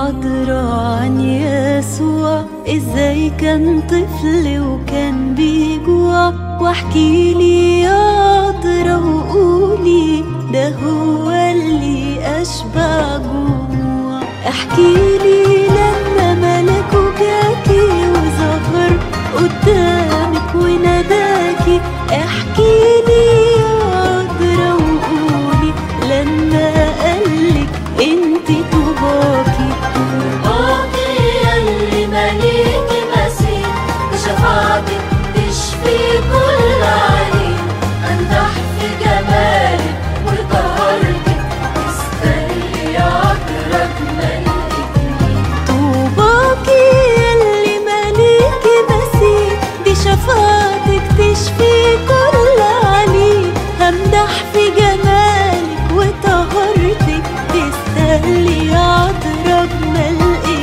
عذرا عن يسوع ازاي كان طفل وكان بيجوع واحكي لي يا عذرا وقولي ده هو اللي اشبع جوع احكي لي لما ملكه جاكي وظهر قدامك وناداكي احكي لي يا عذرا وقولي لما قالك انتي طوباكي طوباكي يلي مليكي مسيح بشفاعتك تشفي كل عين أندح في جمالك وطهارتك تستاهلي عطرك ملكني طوباكي يلي مليكي مسيح دي شفاعتك تشفي كل عليل همدح في جمالك وطهارتك تستاهلي عطرك ملقك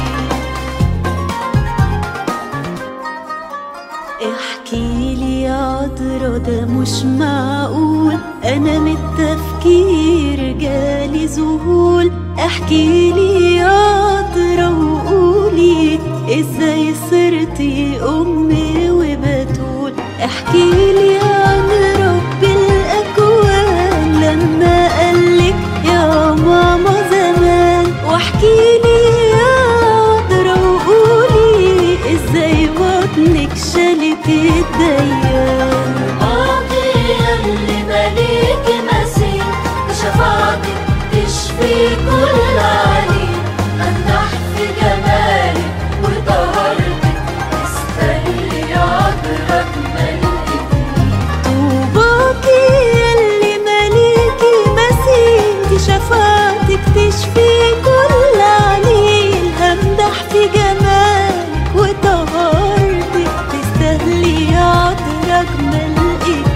احكي لي يا عذرا ده مش معقول انا من التفكير جالي ذهول احكي لي يا عذرا وقولي ازاي صرتي امي وبتول احكي لي عن رب الاكوان لما قالك يا ماما زمان واحكي لي يا عذرا وقولي ازاي بطنك شالت الديان طوباكي يلي مليكي مسيح بشفاعتك تشفي كل عين أندح في جمالك وطهارتك تستاهلي عطرك ملكني طوباكي يلي مليكي مسيح دي شفاعتك تشفي كل عليل همدح في جمالك وطهارتك تستاهلي عطرك ملقك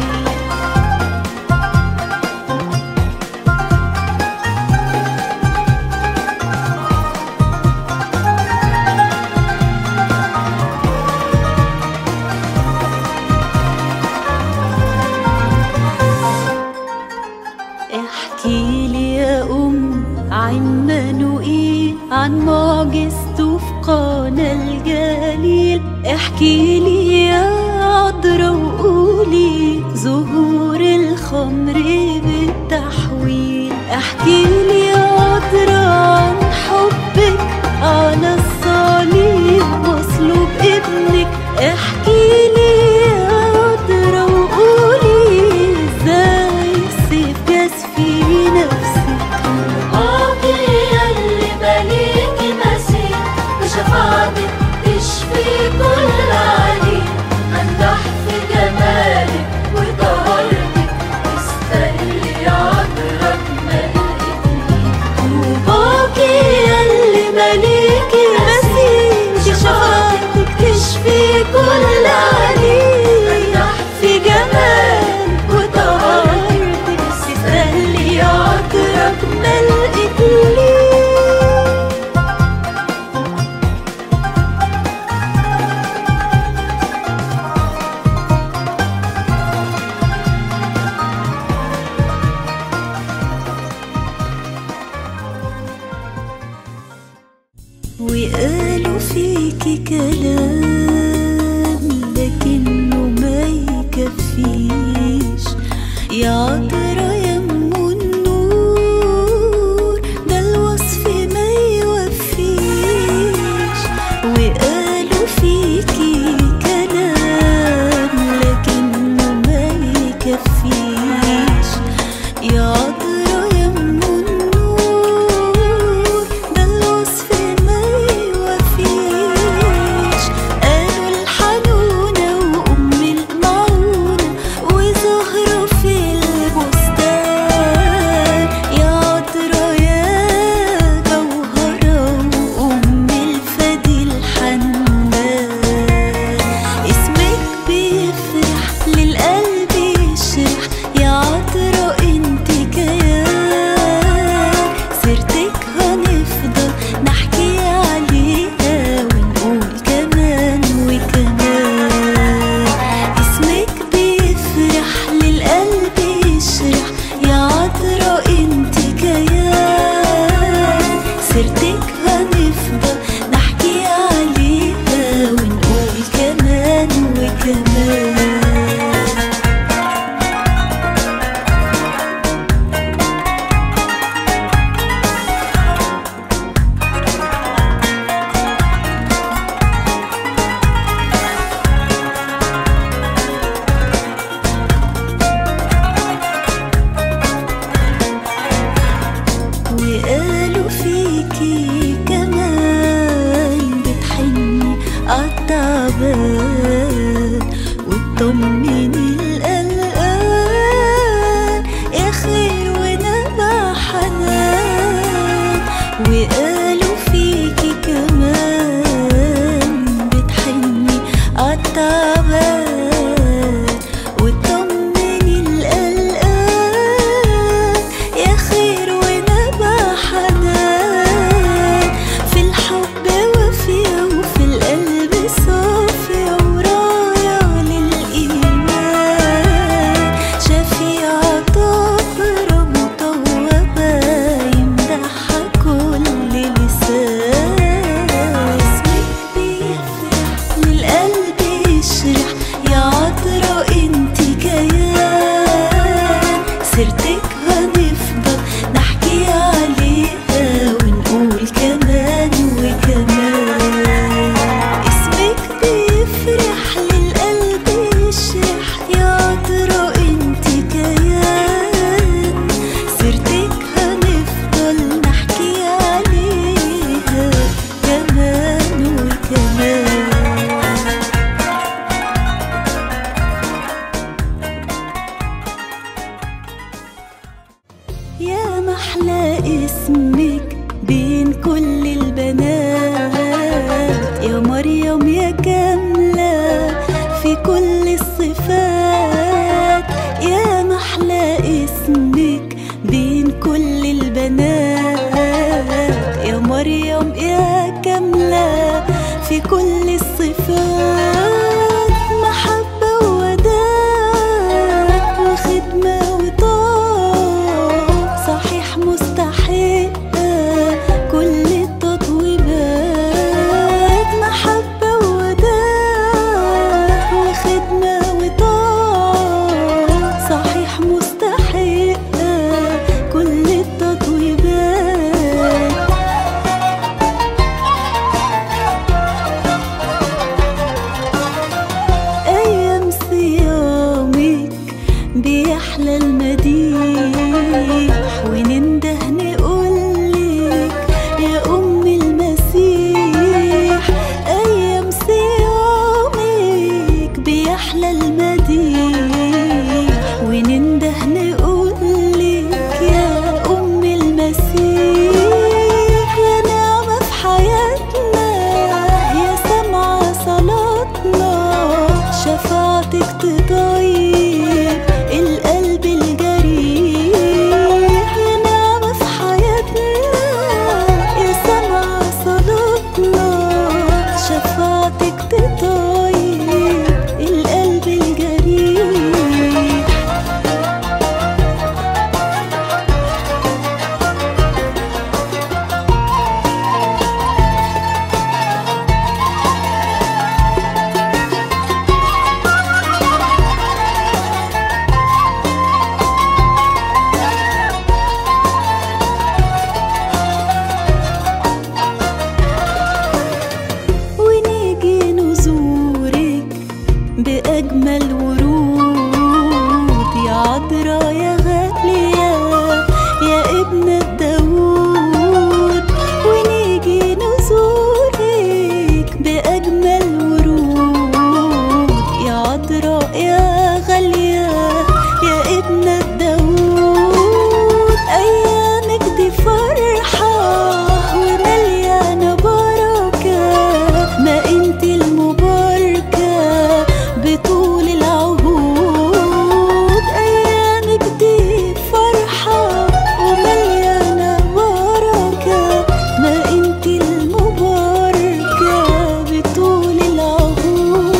احكي لي يا أم عن منوئيل عن معجزته في قانا الجليل احكي لي يا عذرا وقولي ظهور الخمر بالتحويل احكي لي يا عذرا عن حبك على الصليب مصلوب ابنك احكي لي يا عذرا وقولي ازاي السيف جاز في نفسك طوباكي يلي مليكي مسيح بشفاعتك تشفي كل عين أندح في جمالك وطهارتك تستاهلي عطرك ملكني طوباكي يلي مليكي مسيح دي شفاعتك تشفي كل عليل في جمالك وطهارتك تستاهلي عطرك ملقك ليه وقالوا فيكي كلام لكنه ما يكفيش يا عطرة يا ام النور ده الوصف ما يوفيش وقالوا فيكي كلام لكنه ما يكفيش يا عطرة يا ام النور ده الوصف ما يوفيش قالوا الحنونة وأم المعونة وزهرة في البستان يا عطرة يا جوهرة وأم الفدي الحنان اسمك بيفرح للقلب يشرح يا عطرة انت كيان سيرتك هنفضل نحكي عليها ونقول كمان وكمان اسمك بيفرح للقلب يشرح يا عطرة انت كيان سيرتك كل البنات يا مريم يا كاملة في كل الصفات يا محلى اسمك بين كل البنات يا مريم يا كاملة في كل الصفات محبة وداد وخدمة وطاعة صحيح مستحقة كل التطويبات محبة وداد وخدمة وطاعة صحيح مستحقة كل التطويبات أيام صيامك بيحلى المديح وننده نقولك يا أم المسيح أيام صيامك بيحلى المديح وننده نقولك يا أم المسيح يا نعمة في حياتنا يا سمعة صلاتنا شفاعتك تطيب القلب الجريح يا نعمة في حياتنا يا سمعة صلاتنا شفاعتك تطيب القلب الجريح ونيجي نزورك بأجمل ورود يا عذرا يا غالية يا ابنة داوود ونيجي نزورك بأجمل ورود يا عذرا يا غالية يا ابنة داوود أيامك دي فرحة ومليانة بركة ما انت المباركة بطول العهود أيامك دي فرحة ومليانة بركة ما انت المباركة بطول العهود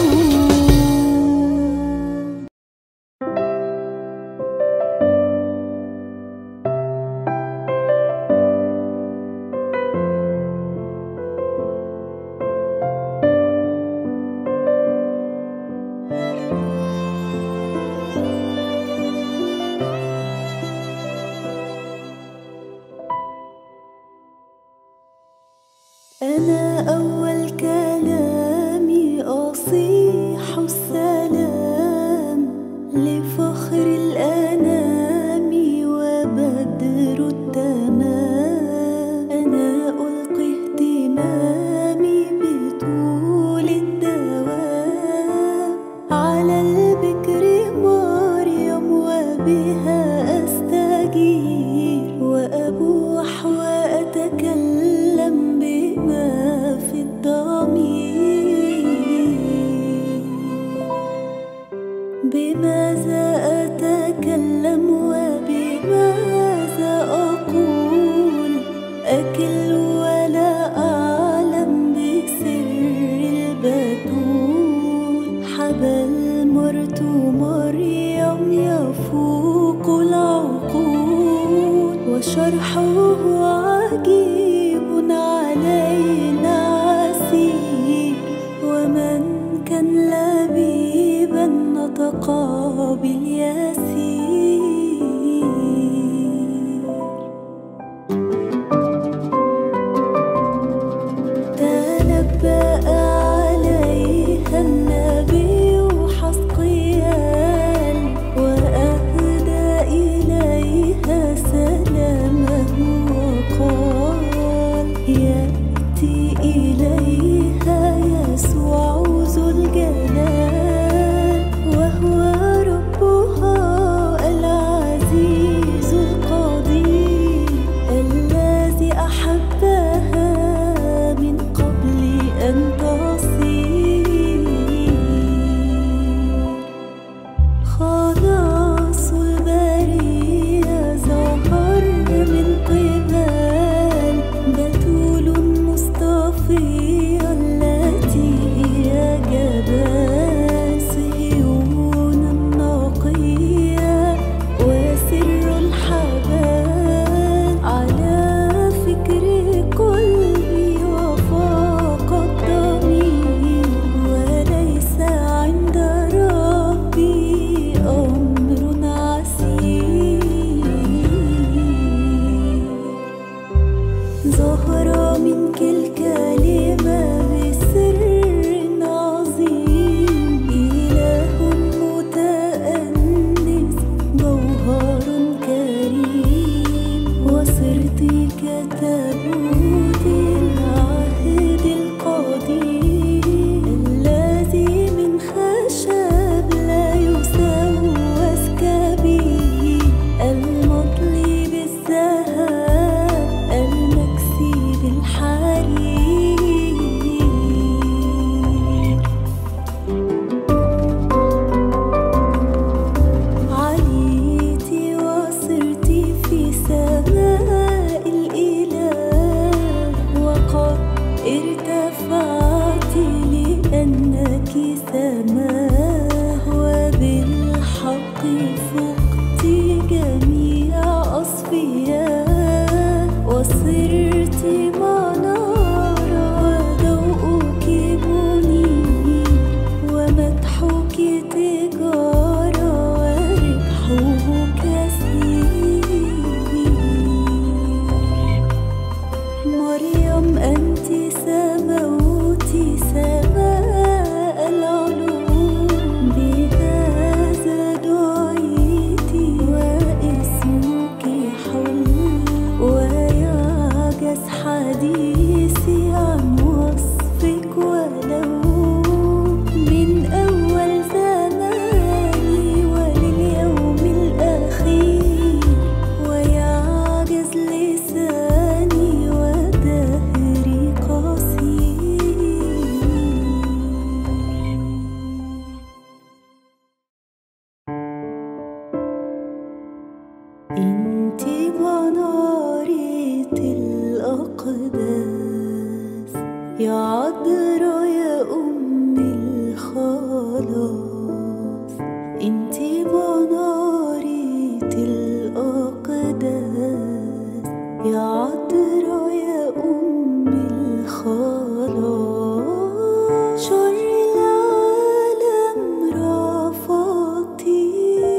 أنا أول كلامي أصيح السلام لفخر الأنام وبدر التمام أنا ألقي اهتمامي بطول الدوام على البكر مريم وبها أستجير وأبوح وأتكلم بما في الضمير بماذا أتكلم وبماذا أقول أكل ولا أعلم بسر البتول حبل مرت مريم يفوق العقول وشرحه عجيب علينا عسير ومن كان لبيبا نطقا باليسير تنبأ عليها النبي حسقيال وأهدى إليها سلامه حرير عليتي وصرتي في سماء الإله وقد ارتفعت لأنك سماه وبالحق فقت جميع أصفياء وصرت منارة وضوءك منير ومدحك تجارة وربحه كثير مريم أنت سموتي سماء العلوم بهذا دعيتي واسمك حل ويعجز حديثي عن وصفك ولو من أول زماني ولليوم الأخير ويعجز لساني ودهري قصير انتي منارة الأقداس يا عذرا يا أم الخلاص انتي منارة الأقداس يا عذرا يا أم الخلاص شر العالم رفضتي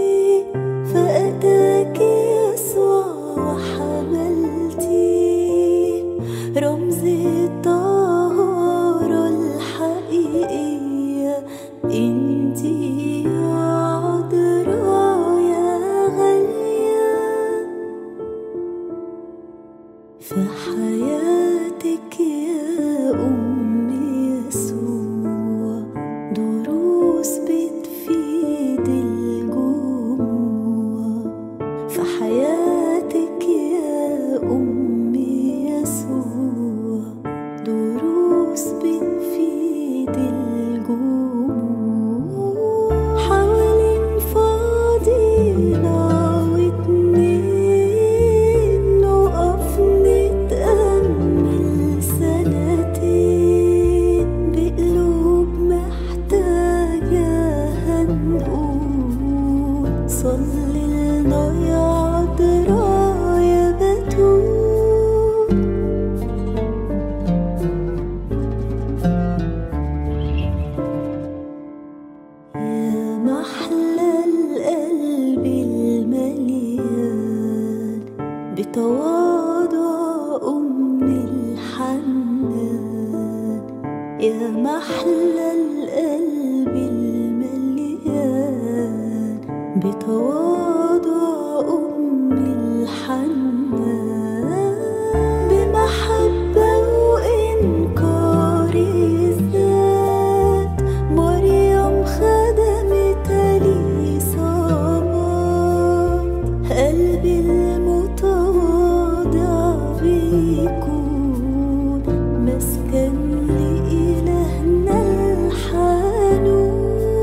فأتاك يسوع وحملتي رمز الطهارة الحقيقية انتي يا عذراء يا غالية في حياتك يا أم يسوع دروس بتفيد الجموع في حياتك يا أم يسوع دروس بتفيد الجموع حوالين فاضينا واتنين نقف نتأمل سنتين بقلوب محتاجة هنقول صلي لنا يا عذراء يا بتول يا محلى القلب المليان بتواضع أم الحنان يا محلى القلب المليان بتواضع أم الحنان بمحبة وإنكار الذات مريم خدمت الإصابات قلبي المتواضع بيكون مسكن لإلهنا الحنون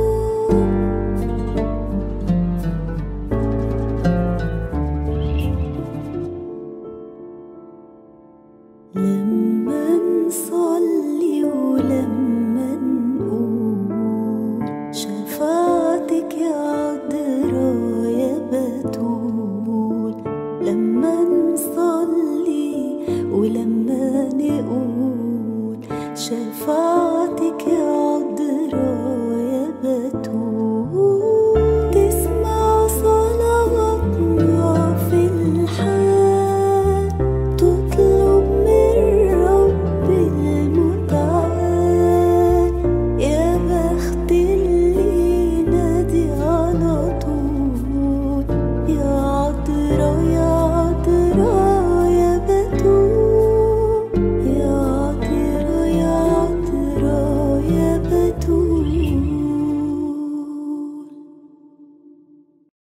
لما نصلي ولما نقول شفاعتك يا عذراء يا بتول لما نصلي ولما نقول شفاعتك يا